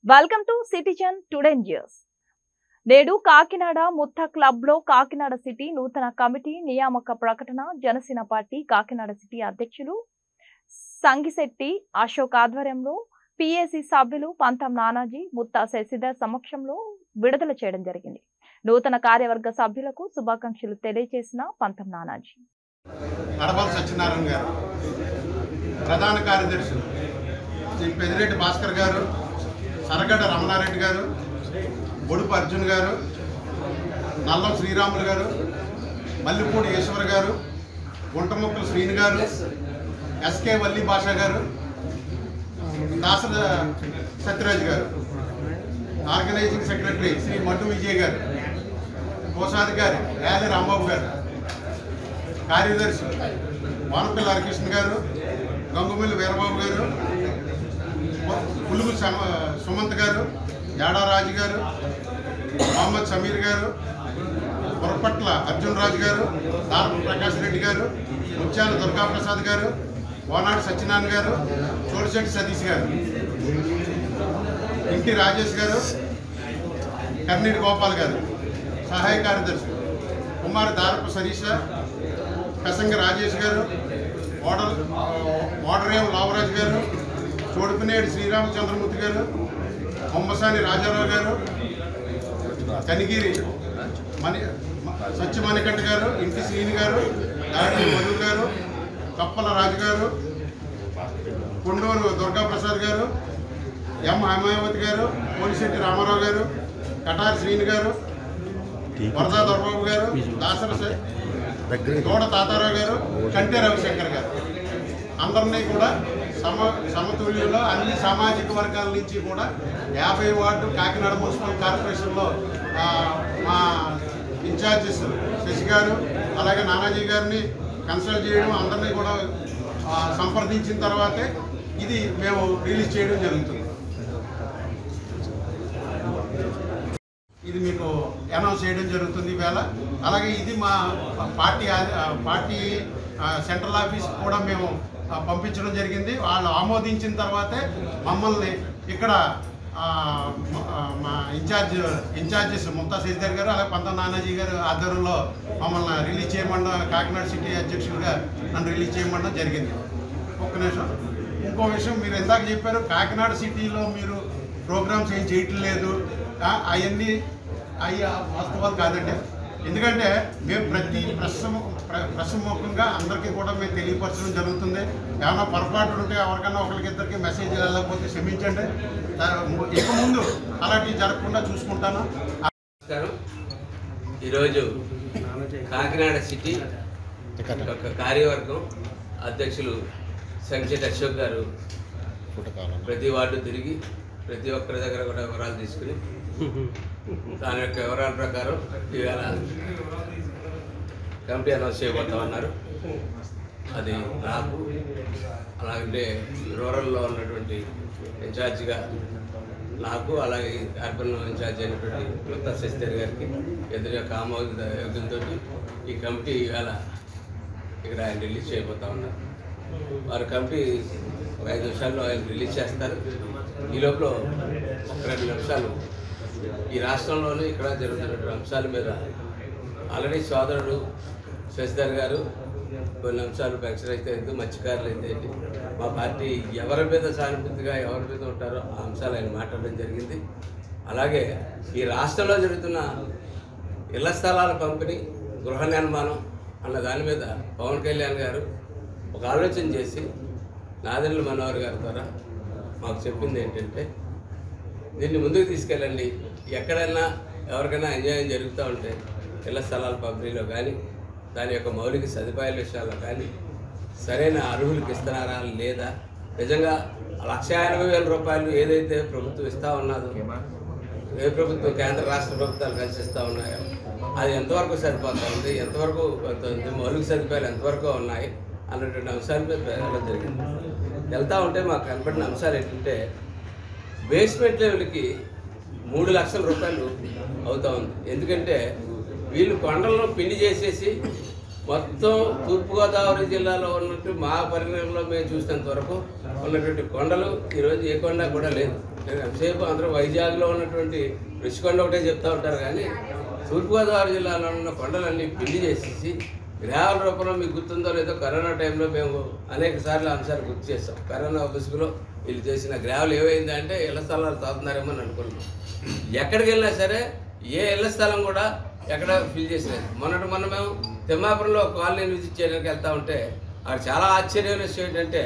Welcome to citizen today news నేడు Kakinada Mutta club లో Kakinada city నూతన కమిటీ నియామక ప్రకటన జనసేన పార్టీ కాకినాడ సిటీ అధ్యక్షులు సంగిశెట్టి అశోక్ ఆధ్వర్యంలో పిఏసి సభ్యులు పంతం నానాజీ ముత్తా శశిధర్ సమక్షంలో విడుదల చేయడం జరిగింది నూతన కార్యవర్గ సభ్యులకు శుభాకాంక్షలు తెలియజేసిన పంతం నానాజీ కడపల సత్యనారాయణ గారు ప్రధాన కార్యదర్శులు శ్రీ పెదిరెడ్డి భాస్కర్ గారు సరగడ్డ రమణారెడ్డి గారు బొడుపు అర్జున్ గారు నల్లం శ్రీరాములు గారు మల్లిపూడి ఈశ్వర్ గారు గుంటముక్కల శ్రీని గారు ఎస్కే వల్లి భాష గారు దాసర సత్యరాజ్ గారు ఆర్గనైజింగ్ సెక్రటరీ శ్రీ మడ్డు విజయ్ గారు కోశాధికారి యాలి రాంబాబు గారు కార్యదర్శి వానపల్లి హరికృష్ణ గారు గంగుమల్లి వీరబాబు గారు పులుగు సమ సుమంత్ గారు యాడా రాజు గారు మహమ్మద్ సమీర్ గారు పొరపట్ల అర్జున్ రాజు గారు దారపు ప్రకాష్ రెడ్డి గారు ముత్యాల దుర్గాప్రసాద్ గారు ఓనాడు సత్యనారాయణ గారు చోడిశెట్టి సతీష్ గారు ఇంటి రాజేష్ గారు కర్నీటి గోపాల్ గారు సహాయ కార్యదర్శి కుమార్ దారపు సరీష కసంగ రాజేష్ గారు మోడల్ మోడరేం లావరాజు గారు చోడుకునేడు శ్రీరామచంద్రమూర్తి గారు బొమ్మసాని రాజారావు గారు కనిగిరి మణి సత్యమణికంఠ గారు ఇంటి శ్రీని గారు దాడి మధు గారు కప్పల రాజు గారు కొండూరు దుర్గాప్రసాద్ గారు ఎం హేమావతి గారు పోలిశెట్టి రామారావు గారు కటారి శ్రీని గారు వరదా దొరబాబు గారు దాసర స- గౌడ తాతారావు గారు కంటే రవిశంకర్ గారు అందరినీ కూడా సమ సమతుల్యంలో అన్ని సామాజిక వర్గాల నుంచి కూడా యాభై వార్డు కాకినాడ మున్సిపల్ కార్పొరేషన్లో ఆ, మా ఇన్ఛార్జెస్ శశి గారు అలాగే నానాజీ గారిని కన్సల్ట్ చేయడం అందరినీ కూడా ఆ, సంప్రదించిన తర్వాతే ఇది మేము రిలీజ్ చేయడం జరుగుతుంది ఇది మీకు అనౌన్స్ చేయడం జరుగుతుంది ఈవేళ అలాగే ఇది మా పార్టీ ఆ- పార్టీ ఆ, సెంట్రల్ ఆఫీస్ కూడా మేము ఆ, పంపించడం జరిగింది వాళ్ళు ఆమోదించిన తర్వాతే మమ్మల్ని ఇక్కడ ఆ, మ- ఆ, మా ఇన్ఛార్జ్ ఇన్ఛార్జెస్ ముక్తా శశిధర్ గారు అలాగే పంత నానాజీ గారు ఆధ్వర్యంలో మమ్మల్ని రిలీజ్ చేయమన్న కాకినాడ సిటీ అధ్యక్షుడిగా నన్ను రిలీజ్ చేయమన్న జరిగింది ఒక్క నిమిషం ఇంకో విషయం మీరు ఇందాక చెప్పారు కాకినాడ సిటీలో మీరు ప్రోగ్రామ్స్ ఏం చేయటం లేదు అవన్నీ అవి వాస్తవాలు కాదండి ఎందుకంటే మేము ప్రతి ప్రశ్న ప్రశ్నముఖంగా అందరికీ కూడా మేము తెలియపరచడం జరుగుతుంది ఏమైనా పొరపాటు ఉంటే ఎవరికైనా ఒకరికి ఇద్దరికి మెసేజ్ వెళ్ళకపోతే క్షమించండి దా- ఇక ముందు అలాంటివి జరగకుండా చూసుకుంటాను నమస్కారం ఈరోజు కాకినాడ సిటీ యొక్క కార్యవర్గం అధ్యక్షులు సంక్షేట్ అశోక్ గారు ప్రతి వార్డు తిరిగి ప్రతి ఒక్కరి దగ్గర కూడా వివరాలు తీసుకుని దాని యొక్క వివరాల ప్రకారం ఇవాళ కమిటీ అనౌన్స్ చేయబోతామన్నారు అది నాకు అలాగే రూరల్లో ఉన్నటువంటి ఇన్ఛార్జిగా నాకు అలాగే అర్బన్ ఇన్ఛార్జ్ అయినటువంటి వృత్త శశిధర్ గారికి ఇద్దరి యొక్క ఆమోద యోగ్యంతో ఈ కమిటీ ఇవాళ ఇక్కడ ఆయన రిలీజ్ చేయబోతా ఉన్నారు వారి కమిటీ ఒక ఐదు నిమిషాల్లో ఆయన రిలీజ్ చేస్తారు ఈ లోపల ఒక రెండు నిమిషాలు ఈ రాష్ట్రంలోనే ఇక్కడ జరుగుతున్నటువంటి అంశాల మీద ఆల్రెడీ సోదరుడు శశిధర్ గారు కొన్ని అంశాలు పెన్షన్ అయితే ఏంటి మత్స్యకారులు అయితే ఏంటి మా పార్టీ ఎవరి మీద సానుభూతిగా ఎవరి మీద ఉంటారో ఆ అంశాలు ఆయన మాట్లాడడం జరిగింది అలాగే ఈ రాష్ట్రంలో జరుగుతున్న ఇళ్ల స్థలాల పంపిణీ గృహ నిర్మాణం అన్న దాని మీద పవన్ కళ్యాణ్ గారు ఒక ఆలోచన చేసి నాదెండ్ల మనోహర్ గారి ద్వారా మాకు చెప్పింది ఏంటంటే దీన్ని ముందుకు తీసుకెళ్ళండి ఎక్కడైనా ఎవరికైనా అన్యాయం జరుగుతూ ఉంటే ఇళ్ల స్థలాల పంపిణీలో కానీ దాని యొక్క మౌలిక సదుపాయాల విషయాల్లో కానీ సరైన అర్హులకు ఇస్తున్నారా లేదా నిజంగా లక్ష ఎనభై వేల రూపాయలు ఏదైతే ప్రభుత్వం ఇస్తా ఉన్నదో ఏ ప్రభుత్వం కేంద్ర రాష్ట్ర ప్రభుత్వాలు కలిసి ఇస్తా ఉన్నాయో అది ఎంతవరకు సరిపోతా ఉంది ఎంతవరకు ఉంది, మౌలిక సదుపాయాలు ఎంతవరకు ఉన్నాయి అన్నటువంటి అంశాల మీద వెళ్ళడం జరిగింది వెళ్తా ఉంటే మాకు కనపడిన అంశాలు ఏంటంటే బేస్మెంట్ లెవెల్కి మూడు లక్షల రూపాయలు అవుతా ఉంది ఎందుకంటే వీళ్ళు కొండలను పిండి చేసేసి మొత్తం తూర్పుగోదావరి జిల్లాలో ఉన్నట్టు మా పరిణామంలో మేము చూసినంత వరకు ఉన్నటువంటి కొండలు ఈరోజు ఏ కొండ కూడా లేదు నేను ఎంతసేపు అందరూ వైజాగ్లో ఉన్నటువంటి రుషికొండ ఒకటే చెప్తా ఉంటారు కానీ తూర్పుగోదావరి జిల్లాలో ఉన్న కొండలన్నీ పిండి చేసేసి గ్రామాల రూపంలో మీకు గుర్తుందో లేదో కరోనా టైంలో మేము అనేక సార్లు అంశాలు గుర్తు చేస్తాం కరోనా ముసుగులో వీళ్ళు చేసిన గ్రావెల్ ఏమైందంటే ఇళ్ల స్థలాలు తాగుతున్నారేమో అని అనుకున్నాం ఎక్కడికి వెళ్ళినా సరే ఏ ఇళ్ల స్థలం కూడా ఎక్కడ ఫిల్ చేసలేదు మొన్నటి మొన్న మేము తిమ్మాపురంలో ఒక కాలనీ విజిట్ చేయడానికి వెళ్తా ఉంటే అక్కడ చాలా ఆశ్చర్యమైన విషయం ఏంటంటే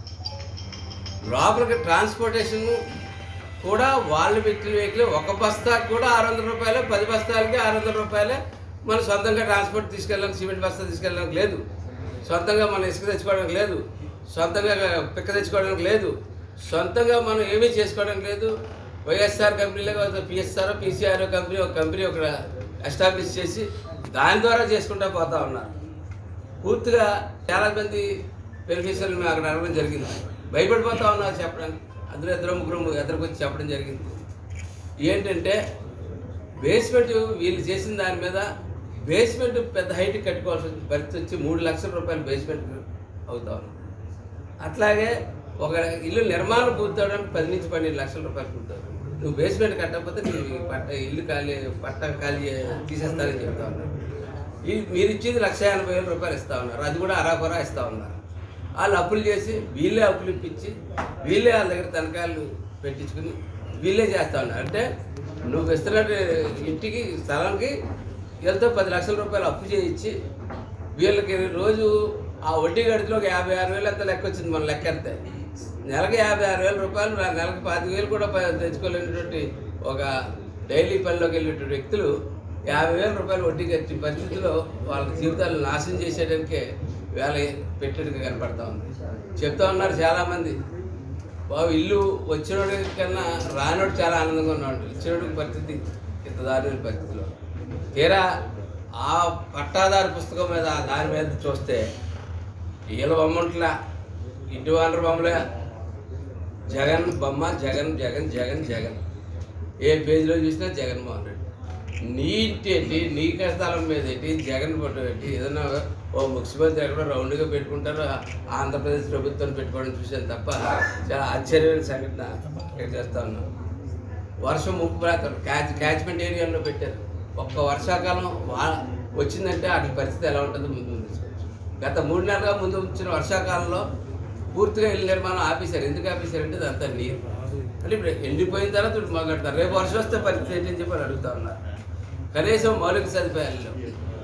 లోపలికి ట్రాన్స్పోర్టేషన్ కూడా వాళ్ళు పెట్టిన వెహికల్ ఒక బస్తాకి కూడా ఆరు వందల రూపాయలు పది బస్తాలకి ఆరు వందల రూపాయలే మనం సొంతంగా ట్రాన్స్పోర్ట్ తీసుకెళ్ళడానికి సిమెంట్ బస్తా తీసుకెళ్ళడానికి లేదు సొంతంగా మనం ఇసుక తెచ్చుకోవడానికి లేదు సొంతంగా పిక్క తెచ్చుకోవడానికి లేదు సొంతంగా మనం ఏమీ చేసుకోవడానికి లేదు వైఎస్ఆర్ కంపెనీలో పిఎస్ఆర్ పీసీఆర్ కంపెనీ ఒక కంపెనీ ఒక ఎస్టాబ్లిష్ చేసి దాని ద్వారా చేసుకుంటా పోతా ఉన్నారు పూర్తిగా చాలా మంది బెనిఫిషియర్లు మేము అక్కడ అడగడం జరిగింది భయపడిపోతా ఉన్నారు చెప్పడానికి అందులో ఇద్దరు ముగ్గురు ఎదురుకు వచ్చి చెప్పడం జరిగింది ఏంటంటే బేస్మెంట్ వీళ్ళు చేసిన దాని మీద బేస్మెంట్ పెద్ద హైట్ కట్టుకోవాల్సి వచ్చింది పరిస్థితి వచ్చి మూడు లక్షల రూపాయలు బేస్మెంట్ అవుతా ఉంది అట్లాగే ఒక ఇల్లు నిర్మాణం పూర్తవడానికి పది నుంచి పన్నెండు లక్షల రూపాయలు పూర్తవుతుంది నువ్వు బేస్మెంట్ కట్టకపోతే నీ పట్ట ఇల్లు ఖాళీ పట్ట ఖాళీ తీసేస్తారని చెప్తా ఉన్నారు ఈ మీరు ఇచ్చేది లక్ష ఎనభై వేల రూపాయలు ఇస్తా ఉన్నారు అది కూడా అరాకొరా ఇస్తా ఉన్నారు వాళ్ళు అప్పులు చేసి వీళ్ళే అప్పులు ఇప్పించి వీళ్ళే వాళ్ళ దగ్గర తనఖాలు పెట్టించుకుని వీళ్ళే చేస్తా ఉన్నారు అంటే నువ్వు ఇస్తున్న ఇంటికి స్థలానికి వీళ్ళతో పది లక్షల రూపాయలు అప్పు చేయించి వీళ్ళకి రోజు ఆ వడ్డీ గడిలో ఒక యాభై ఆరు వేలు ఎంత లెక్క వచ్చింది మన లెక్క ఎడితే నెలకి యాభై ఆరు వేల రూపాయలు నా నెలకి పాతిక వేలు కూడా ప- తెచ్చుకోలేనటువంటి ఒక డైలీ పనిలోకి వెళ్ళేటువంటి వ్యక్తులు యాభై వేల రూపాయలు వడ్డీ కట్టిన పరిస్థితిలో వాళ్ళ జీవితాలు నాశనం చేసేయడానికే వేల పెట్టేట్టుగా కనపడతా ఉంది చెప్తా ఉన్నారు చాలామంది బాబు ఇల్లు వచ్చినోడి కన్నా రానోడు చాలా ఆనందంగా ఉన్నాడు ఇచ్చినోడికి పరిస్థితి ఇంత దారుణ పరిస్థితిలో తీరా ఆ పట్టాదారు పుస్తకం మీద దాని మీద చూస్తే వీళ్ళ బొమ్మంట్లా ఇంటి వానరు బొమ్మలే జగన్ బొమ్మ జగన్ జగన్ జగన్ జగన్ ఏ పేజీలో చూసినా జగన్మోహన్ రెడ్డి నీ ఇంటి ఏంటి నీ స్థలం మీద ఏంటి జగన్ ఫోటో ఏంటి ఏదైనా ఓ ముఖ్యమంత్రి ఎక్కడో రౌండ్గా పెట్టుకుంటారో ఆంధ్రప్రదేశ్ ప్రభుత్వం పెట్టుకోవడం చూసాను తప్ప చాలా ఆశ్చర్యమైన సంఘటన ఇక్కడ చేస్తా ఉన్నాం వర్షం ముప్పు ప్రాంతం క్యాచ్ క్యాచ్మెంట్ ఏరియాలో పెట్టారు ఒక్క వర్షాకాలం వా వచ్చిందంటే వాటి పరిస్థితి ఎలా ఉంటుందో ముందు ముందు తీసుకోవచ్చు. గత మూడు నెలలుగా ముందు వచ్చిన వర్షాకాలంలో పూర్తిగా ఇల్లు నిర్మాణం ఆపేశారు ఎందుకు ఆపేశారంటే అదంతా నీరు అంటే ఇప్పుడు ఎండిపోయిన తర్వాత ఇప్పుడు మాట్లాడతారు రేపు వర్షం వస్తే పరిస్థితి ఏంటి అని చెప్పి వాళ్ళు అడుగుతా ఉన్నారు కనీసం మౌలిక సదుపాయాలు లేవు.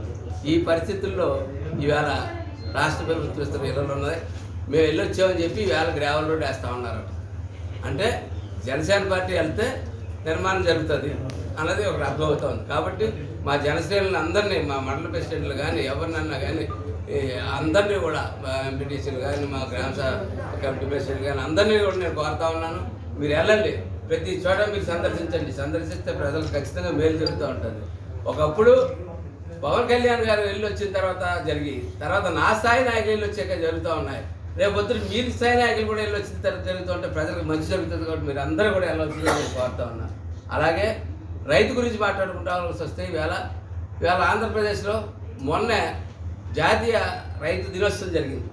ఈ పరిస్థితుల్లో ఈవేళ రాష్ట్ర ప్రభుత్వం ఇస్తున్న ఇళ్ళు ఉన్నది మేము వెళ్ళొచ్చామని చెప్పి ఈవేళ గ్రావెల్ రోడ్ వేస్తా ఉన్నారు అంటే జనసేన పార్టీ వెళ్తే నిర్మాణం జరుగుతుంది అన్నది ఒకటి అర్థమవుతోంది కాబట్టి మా జనసేనలు అందరినీ మా మండల ప్రెసిడెంట్లు కానీ ఎవరినన్నా కానీ ఈ అందరినీ కూడా మా ఎంపీటీసీలు కానీ మా గ్రామ సభ కమిటీ ప్రెసిడెంట్ కానీ అందరినీ కూడా నేను కోరుతా ఉన్నాను మీరు వెళ్ళండి ప్రతి చోట మీరు సందర్శించండి సందర్శిస్తే ప్రజలకు ఖచ్చితంగా మేలు జరుగుతూ ఉంటుంది ఒకప్పుడు పవన్ కళ్యాణ్ గారు వెళ్ళి వచ్చిన తర్వాత జరిగి తర్వాత నా స్థాయి నాయకులు వెళ్ళి వచ్చాక జరుగుతూ ఉన్నాయి రేపు పొద్దున మీరు స్థాయి నాయకులు కూడా వెళ్ళి వచ్చిన తర్వాత జరుగుతూ ఉంటే ప్రజలకు మంచి జరుగుతుంది కాబట్టి మీరు అందరూ కూడా వెళ్ళవచ్చిందని నేను కోరుతా ఉన్నా అలాగే రైతు గురించి మాట్లాడుకుంటాల్సి వస్తే ఈవేళ ఇవాళ ఆంధ్రప్రదేశ్లో మొన్నే జాతీయ రైతు దినోత్సవం జరిగింది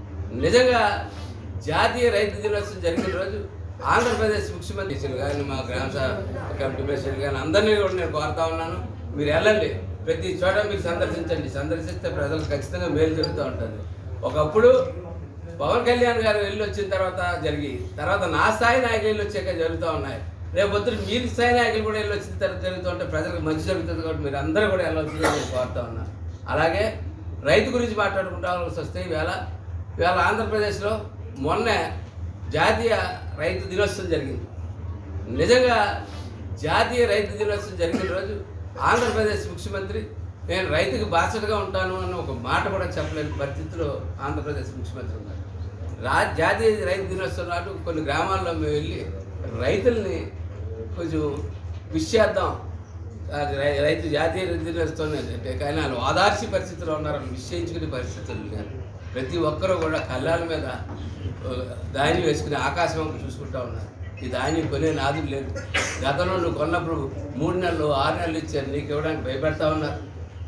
నిజంగా జాతీయ రైతు దినోత్సవం జరిగిన రోజు ఆంధ్రప్రదేశ్ ముఖ్యమంత్రి కానీ మా గ్రామ సభ కమిటీ ప్రెసిడెంట్ కానీ అందరినీ కూడా నేను కోరుతా ఉన్నాను మీరు వెళ్ళండి ప్రతి చోట మీరు సందర్శించండి సందర్శిస్తే ప్రజలకు ఖచ్చితంగా మేలు జరుగుతూ ఉంటుంది ఒకప్పుడు పవన్ కళ్యాణ్ గారు వెళ్ళి వచ్చిన తర్వాత జరిగి తర్వాత నా స్థాయి నాయకులు వెళ్ళి వచ్చాక జరుగుతూ ఉన్నాయి రేపు పొద్దున మీరు స్థాయి నాయకులు కూడా వెళ్ళి వచ్చిన తర్వాత జరుగుతూ ఉంటే ప్రజలకు మంచి జరుగుతుంది కాబట్టి మీరు అందరూ కూడా వెళ్ళవచ్చిందని నేను కోరుతా ఉన్నాను అలాగే రైతు గురించి మాట్లాడుకుంటాల్సి వస్తే ఈవేళ ఇవాళ ఆంధ్రప్రదేశ్లో మొన్నే జాతీయ రైతు దినోత్సవం జరిగింది నిజంగా జాతీయ రైతు దినోత్సవం జరిగిన రోజు ఆంధ్రప్రదేశ్ ముఖ్యమంత్రి నేను రైతుకి బాధ్యతగా ఉంటాను అన్న ఒక మాట కూడా చెప్పలేని పరిస్థితిలో ఆంధ్రప్రదేశ్ ముఖ్యమంత్రి ఉన్నారు రా జాతీయ రైతు దినోత్సవం నాడు కొన్ని గ్రామాల్లో మేము వెళ్ళి రైతుల్ని కొంచెం విష్ చేద్దాం అది రై- రైతు జాతీయ రైతు దినోత్సవం అంటే కానీ వాళ్ళు ఓదార్చి పరిస్థితిలో ఉన్నారు నిశ్చయించుకునే పరిస్థితులు లేరు ప్రతి ఒక్కరూ కూడా కళ్ళాల మీద ఆ, ధాన్యం వేసుకుని ఆకాశం వంక చూసుకుంటా ఉన్నారు ఈ ధాన్యం కొనే నాదులు లేదు గతంలో నువ్వు కొన్నప్పుడు మూడు నెలలు ఆరు నెలలు ఇచ్చారు నీకు ఇవ్వడానికి భయపెడతా ఉన్నారు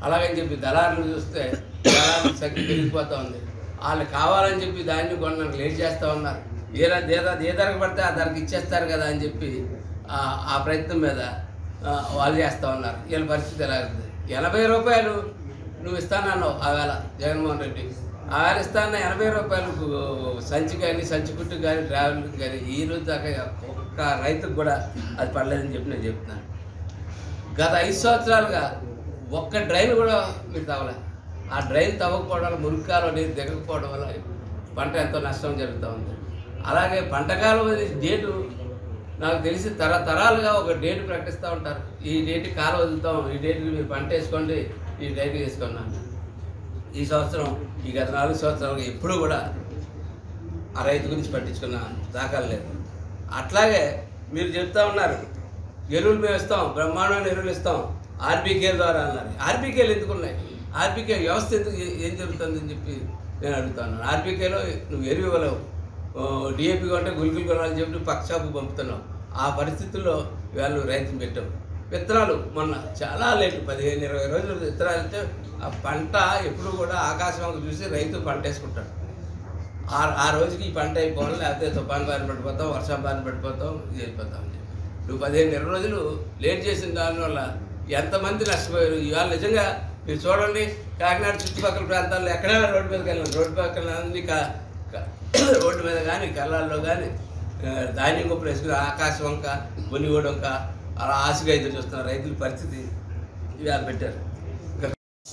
అలాగని చెప్పి దళారులు చూస్తే దళారుల సంఖ్య పెరిగిపోతూ ఉంది వాళ్ళు కావాలని చెప్పి దాన్ని కొనడానికి లేట్ చేస్తూ ఉన్నారు ఏ ర- ఏ ధర- ఏ ధరకు పడితే ఆ ధరకు ఇచ్చేస్తారు కదా అని చెప్పి ఆ- ఆ ప్రయత్నం మీద ఆ, వాళ్ళు చేస్తూ ఉన్నారు వీళ్ళ పరిస్థితి ఎలా ఉంది ఎనభై రూపాయలు నువ్వు ఇస్తానన్నావు ఆ వేళ జగన్మోహన్ రెడ్డి ఆ వేళ ఇస్తాన ఎనభై రూపాయలకు సంచి కానీ సంచి కుట్టు కానీ ట్రావెల్కి కానీ ఈ రోజు దాకా ఒక్క రైతుకు కూడా అది పడలేదని చెప్పి నేను చెప్తున్నాను గత ఐదు సంవత్సరాలుగా ఒక్క డ్రైన్ కూడా మీరు తవ్వలే ఆ డ్రైన్ తవ్వకపోవడం వల్ల మురికాలు అనేది దిగకపోవడం వల్ల పంట ఎంతో నష్టం జరుగుతూ ఉంది అలాగే పంటకాలం అనేది డేటు నాకు తెలిసి తరతరాలుగా ఒక డేట్ ప్రకటిస్తూ ఉంటారు ఈ డేట్ కాలం వదులుతాం ఈ డేట్కి మీరు పంట వేసుకోండి ఈ డేట్ వేసుకున్నాను ఈ సంవత్సరం ఈ గత నాలుగు సంవత్సరాలుగా ఎప్పుడూ కూడా ఆ రైతు గురించి పట్టించుకున్న దాఖలు లేదు అట్లాగే మీరు చెప్తా ఉన్నారు ఎరువులు మేము ఇస్తాం బ్రహ్మాండమైన ఎరువులు ఇస్తాం ఆర్బీకే ద్వారా అన్నారు ఆర్బీకేలు ఎందుకు ఉన్నాయి ఆర్బీకే వ్యవస్థ ఎందుకు ఏ- ఏం జరుగుతుందని చెప్పి నేను అడుగుతాను ఆర్బీకేలో నువ్వు ఎరువు ఇవ్వలేవు డిఏపి కొంటే గుల్గులు కొనాలని చెప్పి పక్క షాపు పంపుతున్నావు ఆ పరిస్థితుల్లో వాళ్ళు రైతులు పెట్టాం విత్తనాలు మొన్న చాలా లేట్ పదిహేను ఇరవై రోజులు విత్తనాలు ఇస్తే ఆ పంట ఎప్పుడు కూడా ఆకాశం చూసి రైతు పంట వేసుకుంటాడు ఆ ఆ రోజుకి ఈ పంట అయిపోవాలి లేకపోతే తుఫాన్ బారిన పడిపోతాం వర్షం బారిన పడిపోతాం ఇది అయిపోతాం అని చెప్పి. నువ్వు పదిహేను ఇరవై రోజులు లేట్ చేసిన దానివల్ల ఎంతమంది నష్టపోయారు ఇవాళ నిజంగా మీరు చూడండి కాకినాడ చుట్టుపక్కల ప్రాంతాల్లో ఎక్కడైనా రోడ్డు మీదకి వెళ్ళాం రోడ్డు పక్కన అన్ని కా కా- రోడ్డు మీద కానీ కళ్ళాల్లో కానీ ధాన్యం గొప్పలు వేసుకుని ఆకాశం వంక బొనిగోడు వంక అలా ఆశగా ఎదురు చూస్తున్నారు రైతుల పరిస్థితి ఇవాళ పెట్టారు ఇంకా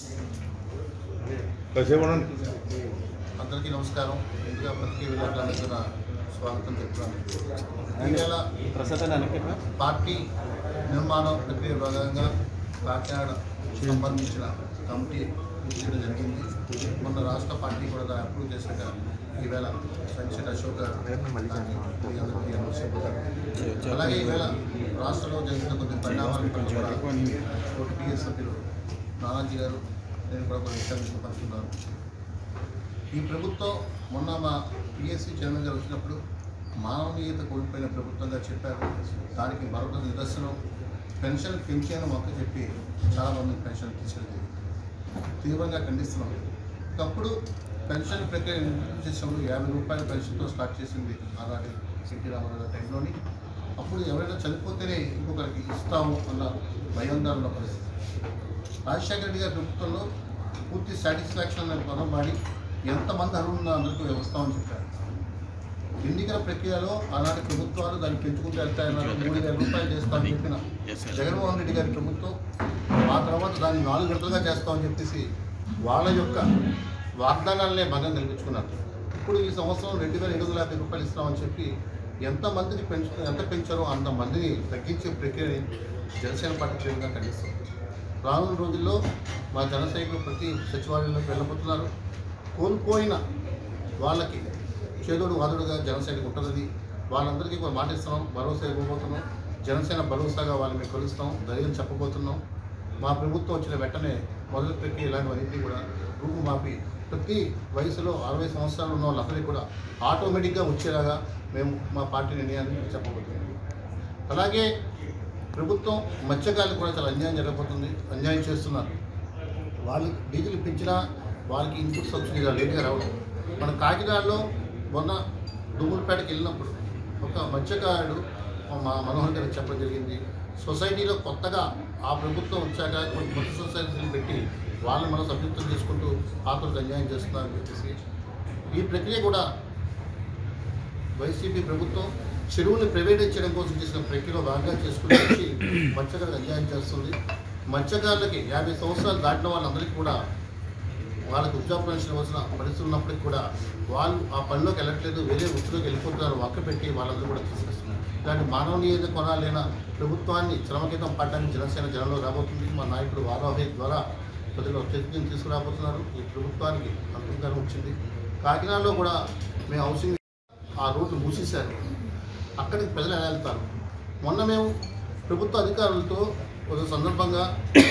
అందరికీ నమస్కారం ముందుగా పత్రిక విలేకరులకు నా స్వాగతం చెప్తున్నాను ఈవేళ పార్టీ నిర్మాణం ప్రక్రియ భాగంగా కాకినాడ సంబంధించిన కమిటీ ఇచ్చడం జరిగింది మొన్న రాష్ట్ర పార్టీ కూడా దాన్ని అప్రూవ్ చేశాక ఈవేళ సంక్షేమ అశోక్ గారు దాన్ని మీ అందరికీ అనౌన్స్ చెప్పారు. అలాగే ఈవేళ రాష్ట్రంలో జరిగిన కొన్ని పరిణామాల పట్ల కూడా తోటి పిఎస్ సభ్యులు నానాజీ గారు నేను కూడా కొన్ని విషయాలు పంచుకున్నాను ఈ ప్రభుత్వం మొన్న మా పిఎస్సి చైర్మన్ గారు వచ్చినప్పుడు మానవీయత కోల్పోయిన ప్రభుత్వంగా చెప్పారు దానికి మరొక నిదర్శనం పెన్షన్ పెంచాను మొక్క చెప్పి చాలామంది పెన్షన్ తీసుకెళ్ళి తీవ్రంగా ఖండిస్తున్నాం ఒకప్పుడు పెన్షన్ ప్రక్రియ ఇంప్లిమెంట్ చేసినప్పుడు యాభై రూపాయల పెన్షన్తో స్టార్ట్ చేసింది ఆనాటి సిటీ రామారావు గారి టైంలోని అప్పుడు ఎవరైనా చనిపోతేనే ఇంకొకరికి ఇస్తాము అన్న భయోందరణ పరిస్థితి రాజశేఖర రెడ్డి గారి ప్రభుత్వంలో పూర్తి సాటిస్ఫాక్షన్ అనే పదం వాడి ఎంతమంది అర్హులున్నా అందరికీ వ్యవస్థామని చెప్పారు ఎన్నికల ప్రక్రియలో ఆనాటి ప్రభుత్వాలు దాన్ని పెంచుకుంటూ వెళ్తాయన్నారు మూడు వేల రూపాయలు చేస్తామని చెప్పిన జగన్మోహన్ రెడ్డి గారి ప్రభుత్వం ఆ తర్వాత దాన్ని నాలుగు విడతలుగా చేస్తామని చెప్పేసి వాళ్ళ యొక్క వాగ్దానాలనే భంగం కల్పించుకున్నారు ఇప్పుడు ఈ సంవత్సరం రెండు వేల ఏడు వందల యాభై రూపాయలు ఇస్తామని చెప్పి ఎంతమందికి పెంచు ఎంత పెంచారో అంతమందిని తగ్గించే ప్రక్రియని జనసేన పార్టీ తీవ్రంగా ఖండిస్తుంది రానున్న రోజుల్లో మా జన సైనికులు ప్రతి సచివాలయంలోకి వెళ్ళబోతున్నారు కోల్పోయిన వాళ్ళకి చేదోడు వాదుడుగా జనసేనకు ఉంటుందని వాళ్ళందరికీ కూడా మాట ఇస్తున్నాం భరోసా ఇవ్వబోతున్నాం జనసేన భరోసాగా వాళ్ళని మేము కలుస్తాం ధైర్యం చెప్పబోతున్నాం మా ప్రభుత్వం వచ్చిన వెంటనే మొదటి పెట్టి ఇలాంటివన్నీ కూడా రూపు మాపి ప్రతి వయసులో అరవై సంవత్సరాలు ఉన్న వాళ్ళందరికీ కూడా ఆటోమేటిక్గా వచ్చేలాగా మేము మా పార్టీ నిర్ణయాన్ని చెప్పబోతున్నాం అలాగే ప్రభుత్వం మత్స్యకారులకు కూడా చాలా అన్యాయం జరగబోతుంది అన్యాయం చేస్తున్నారు వాళ్ళు డీజిల్ పెంచినా వాళ్ళకి ఇన్పుట్ సబ్సిడీగా లేట్గా రావడం మన కాకినాడలో మొన్న దుమ్ములపేటకి వెళ్ళినప్పుడు ఒక మత్స్యకారుడు మా మనోహర్ గారికి చెప్పడం జరిగింది సొసైటీలో కొత్తగా ఆ ప్రభుత్వం వచ్చాక కొన్ని కొత్త సొసైటీలు పెట్టి వాళ్ళని మనం సభ్యత్వం చేసుకుంటూ పాత్రకు అన్యాయం చేస్తున్నారని చెప్పేసి ఈ ప్రక్రియ కూడా వైసీపీ ప్రభుత్వం చెరువుని ప్రైవేటైజ్ చేయడం కోసం చేసిన ప్రక్రియలో భాగంగా చేసుకుని వచ్చి మత్స్యకారులకు అన్యాయం చేస్తుంది మత్స్యకారులకి యాభై సంవత్సరాలు దాటిన వాళ్ళందరికీ కూడా వాళ్ళకి ఉద్యోగ పెన్షన్ ఇవ్వాల్సిన పరిస్థితి ఉన్నప్పటికీ కూడా వాళ్ళు ఆ పనిలోకి వెళ్ళట్లేదు వేరే వృత్తిలోకి వెళ్ళిపోతున్నారు వక్క పెట్టి వాళ్ళందరూ కూడా తీసుకొస్తున్నారు ఇలాంటి మానవీయత కొనాలైన ప్రభుత్వాన్ని శ్రమగీతం పడ్డానికి జనసేన జనంలో రాబోతుంది మా నాయకుడు వారాహి ద్వారా ప్రజలు చైతన్యం తీసుకురాబోతున్నారు ఈ ప్రభుత్వానికి అంగీకారం వచ్చింది కాకినాడలో కూడా మేము హౌసింగ్ ఆ రోడ్లు మూసేశారు అక్కడికి ప్రజలు ఎలా వెళ్తారు మొన్న మేము ప్రభుత్వ అధికారులతో ఒక సందర్భంగా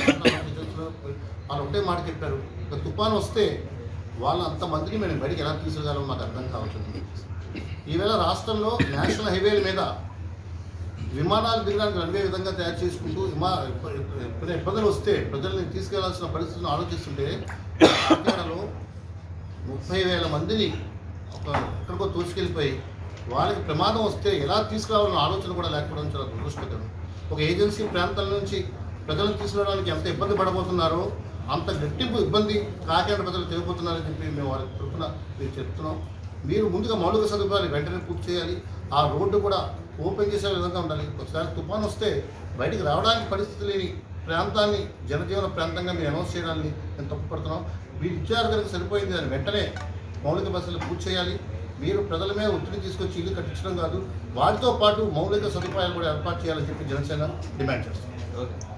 వాళ్ళు ఒకటే మాట చెప్పారు ఒక తుఫాను వస్తే వాళ్ళ అంతమందిని మేము బయటికి ఎలా తీసుకురాగలం మాకు అర్థం కావట్లేదు ఈవేళ రాష్ట్రంలో నేషనల్ హైవేల మీద విమానాలు దిగడానికి రన్వే విధంగా తయారు చేసుకుంటూ విమా ఎప్పుడైనా ఇబ్బందులు వస్తే ప్రజల్ని తీసుకెళ్లాల్సిన పరిస్థితులను ఆలోచిస్తుంటే కాకినాడలో ముప్పై వేల మందిని ఒక ఎక్కడికో తోసుకెళ్ళిపోయి వాళ్ళకి ప్రమాదం వస్తే ఎలా తీసుకురావాలన్న ఆలోచన కూడా లేకపోవడం చాలా దురదృష్టకరం ఒక ఏజెన్సీ ప్రాంతాల నుంచి ప్రజలను తీసుకురావడానికి ఎంత ఇబ్బంది పడబోతున్నారో అంత గట్టింపు ఇబ్బంది కాకినాడ ప్రజలు తెలియబోతున్నారని చెప్పి మేము వారి తరఫున మీరు చెప్తున్నాం మీరు ముందుగా మౌలిక సదుపాయాలు వెంటనే పూర్తి చేయాలి ఆ రోడ్డు కూడా ఓపెన్ చేసే విధంగా ఉండాలి ఒకసారి తుఫాన్ వస్తే బయటికి రావడానికి పరిస్థితి లేని ప్రాంతాన్ని జనజీవన ప్రాంతంగా మేము అనౌన్స్ చేయడాన్ని మేము తప్పుపడుతున్నాం మీరు ఇచ్చారు కనుక సరిపోయింది దాన్ని వెంటనే మౌలిక బస్సులు పూర్తి చేయాలి మీరు ప్రజల మీద ఒత్తిడి తీసుకొచ్చి ఇల్లు కట్టించడం కాదు వాటితో పాటు మౌలిక సదుపాయాలు కూడా ఏర్పాటు చేయాలని చెప్పి జనసేన డిమాండ్ చేస్తుంది ఓకే